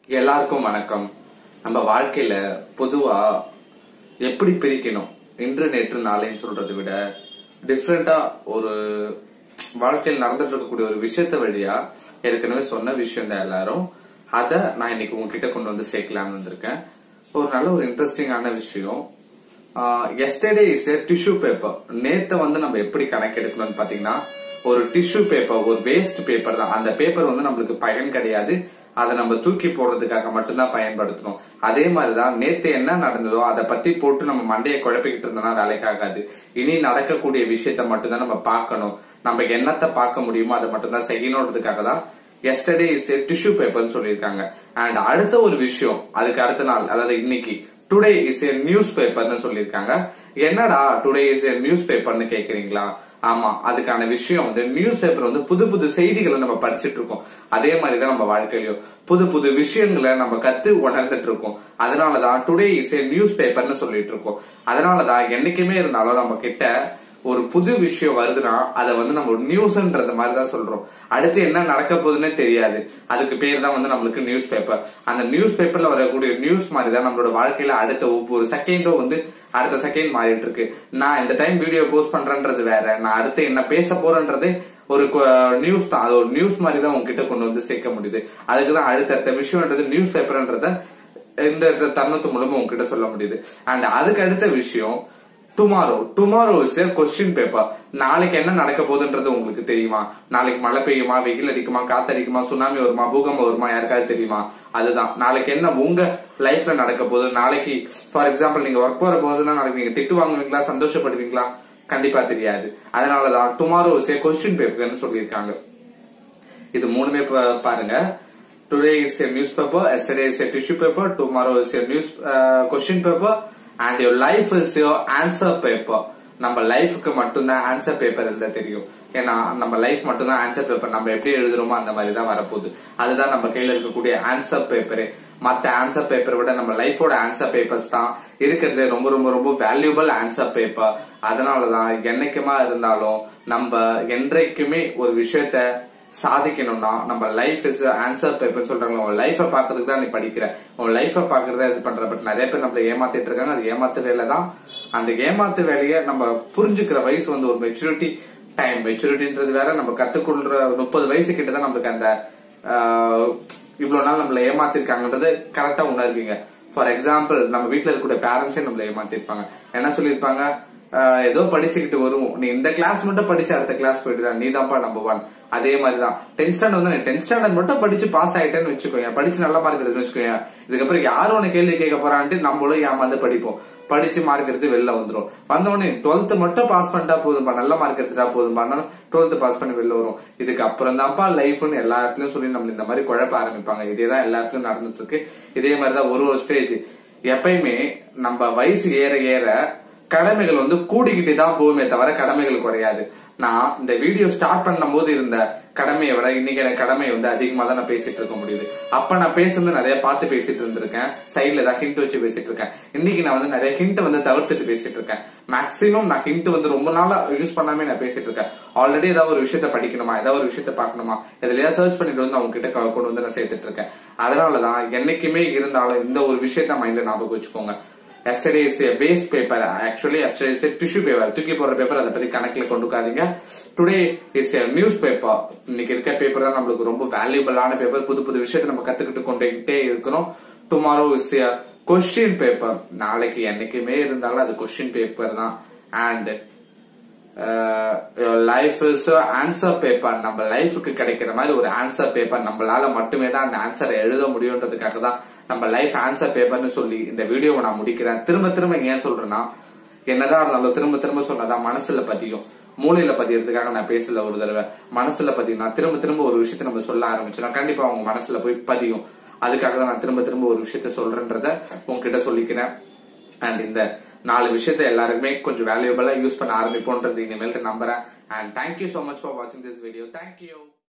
எல்லாருக்கும் வணக்கம் நம்ம வாழ்க்கையில பொதுவா எப்படி பிரிக்கணும் இன்று நேற்று நாளைன்னு சொல்றதை விட டிஃப்ரெண்டா ஒரு வாழ்க்கையில் நடந்துட்டு இருக்கக்கூடிய ஒரு விஷயத்த வழியா ஏற்கனவே சொன்ன விஷயம் தான் எல்லாரும் அத நான் இன்னைக்கு உங்ககிட்ட கொண்டு வந்து சேர்க்கலாம்னு வந்திருக்கேன் ஒரு நல்ல ஒரு இன்ட்ரெஸ்டிங்கான விஷயம் yesterday is a tissue paper நேத்த வந்து நம்ம எப்படி கணக்கெடுக்கணும்னு பாத்தீங்கன்னா ஒரு டிஷ்யூ பேப்பர் ஒரு வேஸ்ட் பேப்பர் தான் அந்த பேப்பர் வந்து நம்மளுக்கு பயன் கிடையாது அதை நம்ம தூக்கி போடுறதுக்காக மட்டும்தான் பயன்படுத்தணும் அதே மாதிரிதான் நேத்து என்ன நடந்ததோ அதை பத்தி போட்டு நம்ம மண்டையை குழப்பிக்கிட்டு இருந்தோம்னா வேலைக்காகாது இனி நடக்கக்கூடிய விஷயத்த மட்டும்தான் நம்ம பார்க்கணும் நம்ம என்னத்தை பார்க்க முடியுமோ அதை மட்டும்தான் செய்யணுன்றதுக்காக தான் எஸ்டர்டே இஸ் டிஷ்யூ பேப்பர்னு சொல்லியிருக்காங்க அண்ட் அடுத்த ஒரு விஷயம் அதுக்கு அடுத்த நாள் அதாவது இன்னைக்கு டுடே இஸ் ஏ நியூஸ் பேப்பர்னு சொல்லியிருக்காங்க என்னடா டுடே இஸ் ஏ நியூஸ் பேப்பர்னு கேக்குறீங்களா ஆமா அதுக்கான விஷயம் வந்து நியூஸ் பேப்பர் வந்து புது புது செய்திகளை நம்ம படிச்சிட்டு இருக்கோம் அதே மாதிரிதான் நம்ம வாழ்க்கையிலயும் புது புது விஷயங்களை நம்ம கத்து உணர்ந்துட்டு இருக்கோம் அதனாலதான் டுடே இஸ் ஏ நியூஸ் பேப்பர்னு சொல்லிட்டு இருக்கோம் அதனாலதான் என்னைக்குமே இருந்தாலும் நம்ம கிட்ட ஒரு புது விஷயம் வருதுன்னா அதை வந்து நம்ம நியூஸ்ன்றது மாதிரி தான் சொல்றோம் அடுத்து என்ன நடக்க போகுதுன்னே தெரியாது அதுக்கு பேர் தான் வந்து நம்மளுக்கு நியூஸ் பேப்பர் அந்த நியூஸ் பேப்பர்ல வரக்கூடிய நியூஸ் மாதிரி தான் நம்மளோட வாழ்க்கையில அடுத்த ஒவ்வொரு செகண்டும் வந்து அடுத்த செகண்ட் மாறிட்டு இருக்கு நான் இந்த டைம் வீடியோ போஸ்ட் பண்றேன்றது வேற நான் அடுத்து என்ன பேச போறேன்றது ஒரு நியூஸ் தான் அது ஒரு நியூஸ் மாதிரி தான் உங்ககிட்ட கொண்டு வந்து சேர்க்க முடியுது அதுக்கு தான் அடுத்தடுத்த விஷயம்ன்றது நியூஸ் பேப்பர்ன்றத இந்த தருணத்து மூலமா உங்ககிட்ட சொல்ல முடியுது அண்ட் அதுக்கு அடுத்த விஷயம் tomorrow tomorrow is question paper நாளைக்கு என்ன நடக்க போகுதுன்றது உங்களுக்கு தெரியுமா நாளைக்கு மழை பெய்யுமா வெயில் அடிக்குமா காத்தடிக்குமா சுனாமி வருமா பூகம்பம் வருமா யாருக்காவது தெரியுமா அதுதான் நாளைக்கு என்ன உங்க லைஃப்ல நடக்க போகுது நாளைக்கு ஃபார் எக்ஸாம்பிள் நீங்க ஒர்க் போற பர்சனா நாளைக்கு நீங்க திட்டு வாங்குவீங்களா சந்தோஷப்படுவீங்களா கண்டிப்பா தெரியாது அதனாலதான் டுமாரோ இஸ் கொஸ்டின் பேப்பர்னு சொல்லியிருக்காங்க இது மூணுமே பாருங்க today is a news paper yesterday is a tissue paper tomorrow is a news question paper and your life is your answer paper நம்ம லைஃபுக்கு மட்டும்தான் ஆன்சர் பேப்பர் எழுத தெரியும் ஏன்னா நம்ம லைஃப் மட்டும்தான் ஆன்சர் பேப்பர் நம்ம எப்படி எழுதுறோமோ அந்த மாதிரி தான் வரப்போகுது அதுதான் நம்ம கையில இருக்கக்கூடிய ஆன்சர் பேப்பரு மத்த ஆன்சர் பேப்பரை விட நம்ம லைஃபோட ஆன்சர் பேப்பர்ஸ் தான் இருக்கிறதுல ரொம்ப ரொம்ப ரொம்ப வேல்யூபிள் ஆன்சர் பேப்பர் அதனாலதான் என்னைக்குமா இருந்தாலும் நம்ம என்றைக்குமே ஒரு விஷயத்த சாதிக்கணும்னா நம்ம லைஃப் இஸ் ஆன்சர் பேப்பர் சொல்றாங்க உங்க லைஃப பாக்குறதுக்கு தான் நீ படிக்கிற உன் லைஃப பாக்குறத இது பண்ற பட் நிறைய பேர் நம்மள ஏமாத்திட்டு இருக்காங்க அது ஏமாத்து வேலை தான் அந்த ஏமாத்து வேலையை நம்ம புரிஞ்சுக்கிற வயசு வந்து ஒரு மெச்சூரிட்டி டைம் மெச்சூரிட்டின்றது வேற நம்ம கத்துக்கொள்ற முப்பது வயசு கிட்ட தான் நம்மளுக்கு அந்த இவ்வளவு நாள் நம்மள ஏமாத்திருக்காங்கன்றது கரெக்டா உணர்வீங்க ஃபார் எக்ஸாம்பிள் நம்ம வீட்டுல இருக்கக்கூடிய பேரண்ட்ஸே நம்மள ஏமாத்திருப்பாங்க என்ன சொல்லிருப்பாங்க ஏதோ படிச்சுக்கிட்டு வருவோம் நீ இந்த கிளாஸ் மட்டும் படிச்சு அடுத்த கிளாஸ் போயிட்டு நீ தான்ப்பா நம்பர் ஒன் அதே மாதிரிதான் டென்த் ஸ்டாண்டர்ட் வந்து டென்த் ஸ்டாண்டர்ட் மட்டும் படிச்சு பாஸ் ஆயிட்டேன்னு வச்சுக்கோங்க படிச்சு நல்ல மார்க் எடுத்து வச்சுக்கோங்க இதுக்கப்புறம் யாரும் உனக்கு கேள்வி கேட்க போறான்ட்டு நம்மளும் ஏமாந்து படிப்போம் படிச்சு மார்க் எடுத்து வெளில வந்துரும் வந்தவொடனே டுவெல்த் மட்டும் பாஸ் பண்ணிட்டா போதும்பா நல்ல மார்க் எடுத்துட்டா போதும்பா டுவெல்த் பாஸ் பண்ணி வெளில வரும் இதுக்கு அப்புறம் தான்ப்பா லைஃப்னு எல்லா இடத்துலயும் சொல்லி நம்ம இந்த மாதிரி குழப்ப ஆரம்பிப்பாங்க இதேதான் எல்லா இடத்துலயும் நடந்துட்டு இருக்கு இதே மாதிரிதான் ஒரு ஒரு ஸ்டேஜ் எப்பயுமே நம்ம வயசு ஏற ஏற கடமைகள் வந்து கூடிக்கிட்டு தான் போகுமே தவிர கடமைகள் குறையாது நான் இந்த வீடியோ ஸ்டார்ட் பண்ணும் போது இருந்த கடமையை விட இன்னைக்கு எனக்கு கடமை வந்து அதிகமா தான் நான் பேசிட்டு இருக்க முடியுது அப்ப நான் பேசுறது நிறைய பார்த்து பேசிட்டு இருந்திருக்கேன் சைட்ல ஏதாவது ஹிண்ட் வச்சு பேசிட்டு இருக்கேன் இன்னைக்கு நான் வந்து நிறைய ஹிண்ட் வந்து தவிர்த்துட்டு பேசிட்டு இருக்கேன் மேக்சிமம் நான் ஹிண்ட் வந்து ரொம்ப நாளா யூஸ் பண்ணாமே நான் பேசிட்டு இருக்கேன் ஆல்ரெடி ஏதாவது ஒரு விஷயத்த படிக்கணுமா ஏதாவது ஒரு விஷயத்த பார்க்கணுமா எதுலயா சர்ச் பண்ணிட்டு வந்து அவங்க கிட்ட கொண்டு வந்து நான் சேர்த்துட்டு இருக்கேன் அதனாலதான் என்னைக்குமே இருந்தாலும் இந்த ஒரு விஷயத்த மைண்ட்ல ஞாபகம் வச்சுக்கோங்க yesterday is a waste paper actually yesterday is tissue paper தூக்கி போடுற பேப்பர் அதை பத்தி கணக்குல கொண்டுக்காதீங்க today is a news paper இன்னைக்கு இருக்க பேப்பர் தான் நம்மளுக்கு ரொம்ப வேல்யூபிளான பேப்பர் புது புது விஷயத்தை நம்ம கத்துக்கிட்டு கொண்டுகிட்டே இருக்கணும் tomorrow is a question paper நாளைக்கு என்னைக்குமே இருந்தாலும் அது கொஸ்டின் பேப்பர் தான் and life is answer paper நம்ம லைஃபுக்கு கிடைக்கிற மாதிரி ஒரு ஆன்சர் பேப்பர் நம்மளால மட்டுமே தான் அந்த ஆன்சரை எழுத முடியுன்றதுக்காக தான் நம்ம லைஃப் ஆன்சர் பேப்பர்னு சொல்லி இந்த வீடியோவை நான் முடிக்கிறேன் திரும்ப திரும்ப ஏன் சொல்றேன்னா என்னதான் இருந்தாலும் திரும்ப திரும்ப சொன்னதா மனசுல பதியும் மூளையில பதியறதுக்காக நான் பேசல ஒரு தடவை மனசுல பதியும் திரும்ப திரும்ப ஒரு விஷயத்த நம்ம சொல்ல ஆரம்பிச்சோம்னா கண்டிப்பா அவங்க மனசுல போய் பதியும் அதுக்காக தான் நான் திரும்ப திரும்ப ஒரு விஷயத்த சொல்றேன்றத உங்ககிட்ட சொல்லிக்கிறேன் அண்ட் இந்த நாலு விஷயத்த எல்லாருமே கொஞ்சம் வேல்யூபிளா யூஸ் பண்ண ஆரம்பிப்போன்றது இனிமேல் நம்புறேன் and thank you so much for வாட்சிங் திஸ் வீடியோ தேங்க்யூ